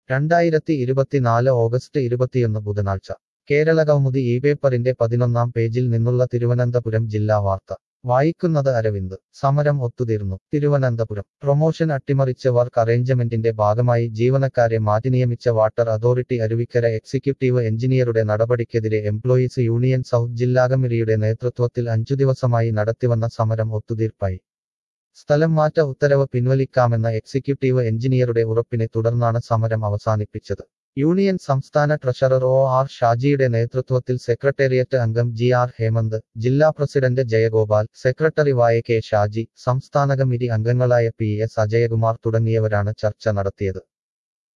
രണ്ടായിരത്തി ഇരുപത്തിനാല് ഓഗസ്റ്റ് ഇരുപത്തിയൊന്ന് ബുധനാഴ്ച കേരള കൗമുദി ഈ പേപ്പറിന്റെ പതിനൊന്നാം പേജിൽ നിന്നുള്ള തിരുവനന്തപുരം ജില്ലാ വാർത്ത വായിക്കുന്നത് അരവിന്ദ് സമരം ഒത്തുതീർന്നു തിരുവനന്തപുരം പ്രൊമോഷൻ അട്ടിമറിച്ച് വർക്ക് അറേഞ്ച്മെന്റിന്റെ ഭാഗമായി ജീവനക്കാരെ മാറ്റി നിയമിച്ച വാട്ടർ അതോറിറ്റി അരുവിക്കര എക്സിക്യൂട്ടീവ് എഞ്ചിനീയറുടെ നടപടിക്കെതിരെ എംപ്ലോയീസ് യൂണിയൻ സൗത്ത് ജില്ലാ കമ്മിറ്റിയുടെ നേതൃത്വത്തിൽ അഞ്ചു ദിവസമായി നടത്തിവന്ന സമരം ഒത്തുതീർപ്പായി സ്ഥലം മാറ്റ ഉത്തരവ് പിൻവലിക്കാമെന്ന എക്സിക്യൂട്ടീവ് എഞ്ചിനീയറുടെ ഉറപ്പിനെ തുടർന്നാണ് സമരം അവസാനിപ്പിച്ചത് യൂണിയൻ സംസ്ഥാന ട്രഷറർ ഒ ആർ ഷാജിയുടെ നേതൃത്വത്തിൽ സെക്രട്ടേറിയറ്റ് അംഗം ജി ആർ ഹേമന്ത് ജില്ലാ പ്രസിഡന്റ് ജയഗോപാൽ സെക്രട്ടറി വായ കെ ഷാജി സംസ്ഥാന കമ്മിറ്റി അംഗങ്ങളായ പി എസ് അജയകുമാർ തുടങ്ങിയവരാണ് ചർച്ച നടത്തിയത്